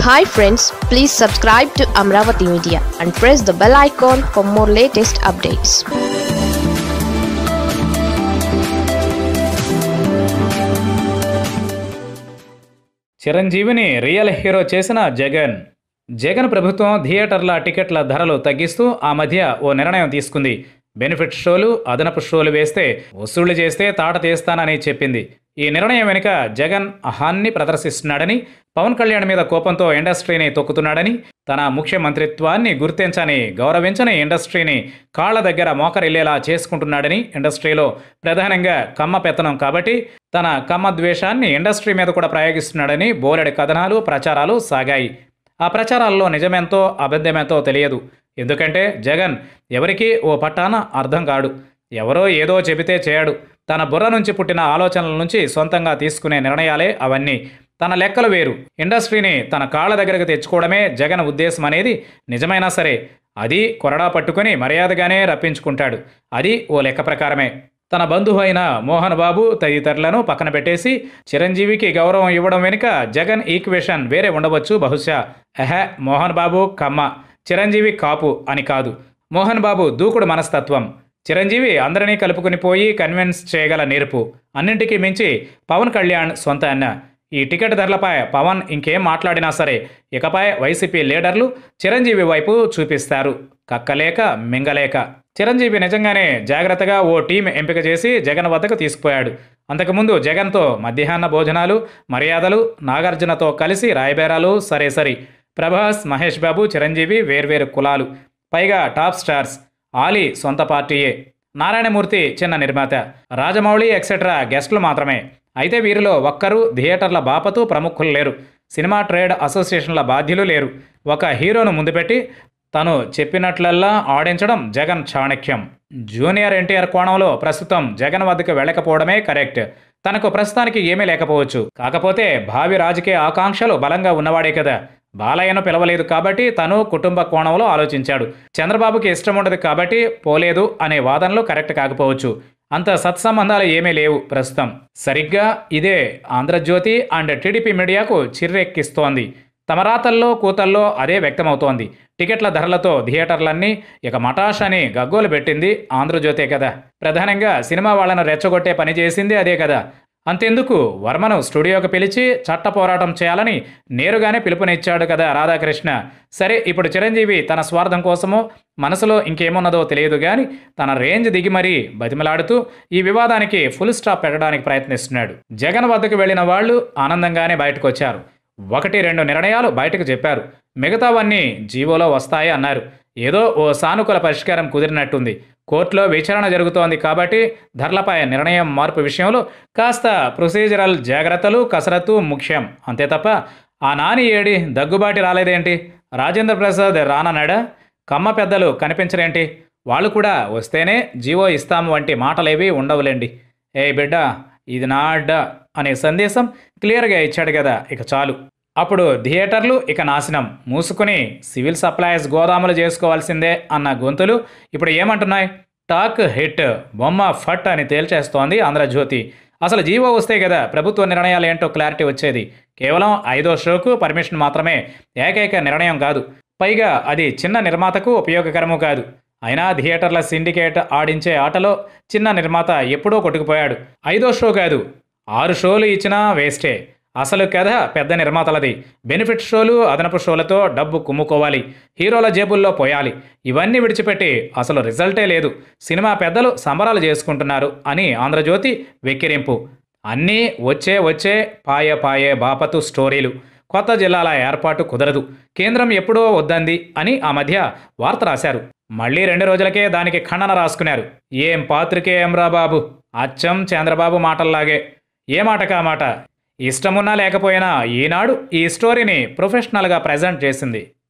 hi friends please subscribe to Amaravati media and press the bell icon for more latest updates చిరంజీవిని real hero చేసిన జగన్ జగన్ ప్రభుత్వం థియేటర్ల టికెట్ల ధరలు తగ్గిస్తూ ఆ మధ్య ఓ నిర్ణయం తీసుకుంది బెనిఫిట్ షోలు అదనపు షోలు వేస్తే వసూళ్లు చేస్తే తాట తీస్తానని చెప్పింది ఈ నిర్ణయం వెనుక జగన్ అహాన్ని ప్రదర్శిస్తున్నాడని పవన్ కళ్యాణ్ మీద కోపంతో ఇండస్ట్రీని తొక్కుతున్నాడని తన ముఖ్యమంత్రిత్వాన్ని గుర్తించని గౌరవించని ఇండస్ట్రీని కాళ్ల దగ్గర మోకరిల్లేలా చేసుకుంటున్నాడని ఇండస్ట్రీలో ప్రధానంగా కమ్మ పెత్తనం కాబట్టి తన కమ్మ ద్వేషాన్ని ఇండస్ట్రీ మీద కూడా ప్రయోగిస్తున్నాడని బోలెడి కథనాలు ప్రచారాలు సాగాయి ఆ ప్రచారాల్లో నిజమేంతో అబద్ధమేంతో తెలియదు ఎందుకంటే జగన్ ఎవరికీ ఓ పట్టాన అర్థం కాడు ఎవరో ఏదో చెబితే చేయడు తన బుర్ర నుంచి పుట్టిన ఆలోచనల నుంచి సొంతంగా తీసుకునే నిర్ణయాలే అవన్నీ తన లెక్కలు వేరు ఇండస్ట్రీని తన కాళ్ళ దగ్గరకు తెచ్చుకోవడమే జగన్ ఉద్దేశం అనేది నిజమైనా సరే అది కొరడా పట్టుకుని మర్యాదగానే రప్పించుకుంటాడు అది ఓ లెక్క ప్రకారమే తన బంధువు అయిన మోహన్ బాబు తదితరులను పక్కన పెట్టేసి చిరంజీవికి గౌరవం ఇవ్వడం వెనుక జగన్ ఈక్వేషన్ వేరే ఉండవచ్చు బహుశా ఎహె మోహన్ బాబు కమ్మ చిరంజీవి కాపు అని కాదు మోహన్ బాబు దూకుడు మనస్తత్వం చిరంజీవి అందరినీ కలుపుకుని పోయి కన్విన్స్ చేయగల నేర్పు అన్నింటికీ మించి పవన్ కళ్యాణ్ సొంత అన్న ఈ టికెట్ ధరలపై పవన్ ఇంకేం మాట్లాడినా సరే ఇకపై వైసీపీ లీడర్లు చిరంజీవి వైపు చూపిస్తారు కక్కలేక మింగలేక చిరంజీవి నిజంగానే జాగ్రత్తగా ఓ టీం ఎంపిక చేసి జగన్ వద్దకు తీసుకుపోయాడు అంతకుముందు జగన్తో మధ్యాహ్న భోజనాలు మర్యాదలు నాగార్జునతో కలిసి రాయబేరాలు సరే సరి ప్రభాస్ మహేష్ బాబు చిరంజీవి వేర్వేరు కులాలు పైగా టాప్ స్టార్స్ ఆలీ సొంత పార్టీయే నారాయణమూర్తి చిన్న నిర్మాత రాజమౌళి ఎక్సెట్రా గెస్టులు మాత్రమే అయితే వీరిలో ఒక్కరూ థియేటర్ల బాపతు ప్రముఖులు లేరు సినిమా ట్రేడ్ అసోసియేషన్ల బాధ్యులు లేరు ఒక హీరోను ముందు పెట్టి తను చెప్పినట్లల్లా ఆడించడం జగన్ చాణక్యం జూనియర్ ఎన్టీఆర్ కోణంలో ప్రస్తుతం జగన్ వద్దకు వెళ్ళకపోవడమే కరెక్ట్ తనకు ప్రస్తుతానికి ఏమీ లేకపోవచ్చు కాకపోతే భావి రాజకీయ ఆకాంక్షలు బలంగా ఉన్నవాడే కదా బాలయ్యను పిలవలేదు కాబట్టి తను కుటుంబ కోణంలో ఆలోచించాడు చంద్రబాబుకి ఇష్టం ఉండదు కాబట్టి పోలేదు అనే వాదనలు కరెక్ట్ కాకపోవచ్చు అంత సత్సంబంధాలు ఏమీ లేవు ప్రస్తుతం సరిగ్గా ఇదే ఆంధ్రజ్యోతి అండ్ టీడీపీ మీడియాకు చిర్రెక్కిస్తోంది తమ రాతల్లో కూతల్లో అదే వ్యక్తమవుతోంది టికెట్ల ధరలతో థియేటర్లన్నీ ఇక మటాష్ అని గగ్గోలు పెట్టింది ఆంధ్రజ్యోతే కదా ప్రధానంగా సినిమా వాళ్ళను రెచ్చగొట్టే పని చేసింది అదే కదా అంతెందుకు వర్మను స్టూడియోకి పిలిచి చట్ట పోరాటం చేయాలని నేరుగానే పిలుపునిచ్చాడు కదా రాధాకృష్ణ సరే ఇప్పుడు చిరంజీవి తన స్వార్థం కోసమో మనసులో ఇంకేమున్నదో తెలియదు కానీ తన రేంజ్ దిగి మరీ బతిమలాడుతూ ఈ వివాదానికి ఫుల్ స్టాప్ పెట్టడానికి ప్రయత్నిస్తున్నాడు జగన్ వద్దకు వెళ్ళిన వాళ్ళు ఆనందంగానే బయటకు వచ్చారు ఒకటి రెండు నిర్ణయాలు బయటకు చెప్పారు మిగతావన్నీ జీవోలో వస్తాయి అన్నారు ఏదో ఓ సానుకూల పరిష్కారం కుదిరినట్టుంది కోర్టులో విచారణ జరుగుతోంది కాబట్టి ధరలపై నిర్ణయం మార్పు విషయంలో కాస్త ప్రొసీజరల్ జాగ్రత్తలు కసరత్తు ముఖ్యం అంతే తప్ప ఆ నాని ఏడి దగ్గుబాటి రాలేదేంటి రాజేంద్ర ప్రసాద్ రానన్నాడా కమ్మ పెద్దలు కనిపించరేంటి వాళ్ళు కూడా వస్తేనే జీవో ఇస్తాము వంటి మాటలేవి ఉండవులేండి ఏ బిడ్డ ఇది నా అడ్డ అనే సందేశం క్లియర్గా ఇచ్చాడు కదా ఇక చాలు అప్పుడు థియేటర్లు ఇక నాశనం మూసుకుని సివిల్ సప్లైస్ గోదాములు చేసుకోవాల్సిందే అన్న గొంతులు ఇప్పుడు ఏమంటున్నాయి టాక్ హిట్ బొమ్మ ఫట్ అని తేల్చేస్తోంది ఆంధ్రజ్యోతి అసలు జీవో వస్తే కదా ప్రభుత్వ నిర్ణయాలు ఏంటో క్లారిటీ వచ్చేది కేవలం ఐదో షోకు పర్మిషన్ మాత్రమే ఏకైక నిర్ణయం కాదు పైగా అది చిన్న నిర్మాతకు ఉపయోగకరము కాదు అయినా థియేటర్ల సిండికేట్ ఆడించే ఆటలో చిన్న నిర్మాత ఎప్పుడో కొట్టుకుపోయాడు ఐదో షో కాదు ఆరు షోలు ఇచ్చినా వేస్టే అసలు కథ పెద్ద నిర్మాతలది బెనిఫిట్ షోలు అదనపు షోలతో డబ్బు కుమ్ముకోవాలి హీరోల జేబుల్లో పోయాలి ఇవన్నీ విడిచిపెట్టి అసలు రిజల్టే లేదు సినిమా పెద్దలు సంబరాలు చేసుకుంటున్నారు అని ఆంధ్రజ్యోతి వెక్కిరింపు అన్నీ వచ్చే వచ్చే పాయ పాయే బాపతు స్టోరీలు కొత్త జిల్లాల ఏర్పాటు కుదరదు కేంద్రం ఎప్పుడో వద్దంది అని ఆ మధ్య వార్త రాశారు మళ్ళీ రెండు రోజులకే దానికి ఖండన రాసుకున్నారు ఏం పాత్రికేయం రా బాబు అచ్చం చంద్రబాబు మాటల్లాగే ఏ మాట కా మాట ఇష్టమున్నా లేకపోయినా ఈనాడు ఈ స్టోరీని ప్రొఫెషనల్గా ప్రజెంట్ చేసింది